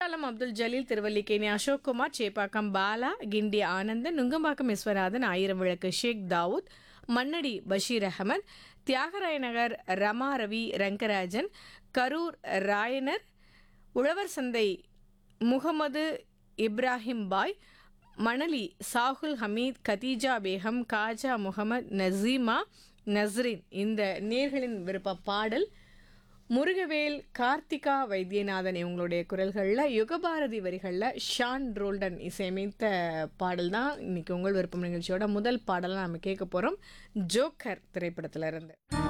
குத்தாலம் அப்துல் ஜலீல் திருவல்லிக்கேணி அசோக் குமார் சேப்பாக்கம் பாலா கிண்டி ஆனந்தன் நுங்கம்பாக்கம் விஸ்வநாதன் ஆயிரம் விளக்கு ஷேக் தாவூத் மன்னடி பஷீர் அகமது தியாகராய நகர் ரமா ரவி ரங்கராஜன் கரூர் ராயனர் உழவர் சந்தை முகமது இப்ராஹிம் பாய் மணலி சாகுல் ஹமீத் கதீஜா பேகம் காஜா முகமது நசீமா நஸ்ரின் இந்த நேர்களின் விருப்ப பாடல் முருகவேல் கார்த்திகா வைத்தியநாதன் இவங்களுடைய குரல்களில் யுகபாரதி வரிகளில் ஷான் ரோல்டன் இசையமைத்த பாடல் தான் இன்னைக்கு உங்கள் விருப்பம் நிகழ்ச்சியோட முதல் பாடலாக நம்ம கேட்க போகிறோம் ஜோக்கர் திரைப்படத்துல இருந்து